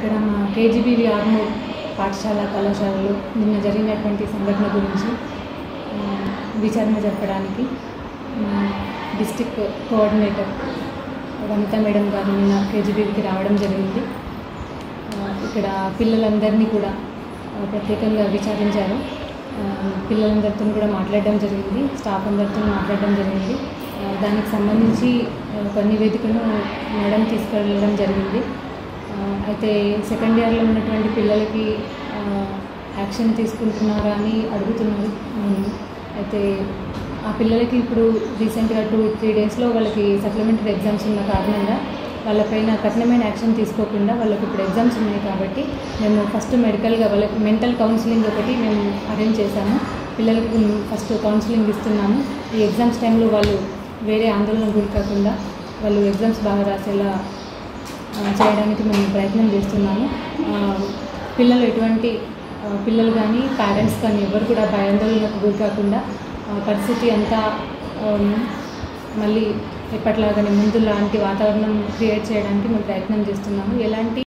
ఇక్కడ మా కేజీబీవి ఆర్మూర్ పాఠశాల కళాశాలలో నిన్న జరిగినటువంటి సంఘటన గురించి ఆ, విచారణ జరపడానికి డిస్టిక్ కోఆర్డినేటర్ వనిత మేడం గారు నిన్న కేజీబీవికి రావడం జరిగింది ఆ, ఇక్కడ పిల్లలందరినీ కూడా ఆ, ప్రత్యేకంగా విచారించారు ఆ, పిల్లలందరితో కూడా మాట్లాడడం జరిగింది స్టాఫ్ అందరితో మాట్లాడడం జరిగింది ఆ, దానికి సంబంధించి ఆ, ఒక నివేదికను మేడం తీసుకెళ్ళడం జరిగింది ఆ, అయితే సెకండ్ ఇయర్లో ఉన్నటువంటి పిల్లలకి ఆ, యాక్షన్ తీసుకుంటున్నారా అని అడుగుతున్నారు అవును. అయితే ఆ పిల్లలకి ఇప్పుడు రీసెంట్గా టూ త్రీ డేస్లో వాళ్ళకి సప్లిమెంటరీ ఎగ్జామ్స్ ఉన్న కారణంగా వాళ్ళపైన కఠినమైన యాక్షన్ తీసుకోకుండా వాళ్ళకి ఇప్పుడు ఎగ్జామ్స్ ఉన్నాయి కాబట్టి మేము ఫస్ట్ మెడికల్గా వాళ్ళకి మెంటల్ కౌన్సిలింగ్ ఒకటి మేము అరేంజ్ చేశాము పిల్లలకి ఫస్ట్ కౌన్సిలింగ్ ఇస్తున్నాము ఈ ఎగ్జామ్స్ టైంలో వాళ్ళు వేరే ఆందోళన గురి కాకుండా వాళ్ళు ఎగ్జామ్స్ బాగా రాసేలా ఆ, చేయడానికి మేము ప్రయత్నం చేస్తున్నాము ఆ, పిల్లలు ఎటువంటి ఆ, పిల్లలు కానీ పేరెంట్స్ కానీ ఎవరు కూడా భయాందోళనకు గురి కాకుండా ఆ, పరిస్థితి అంతా ఆమ్, మళ్ళీ ఎప్పటిలాగానే ముందు లాంటి వాతావరణం క్రియేట్ చేయడానికి మేము ప్రయత్నం చేస్తున్నాము ఎలాంటి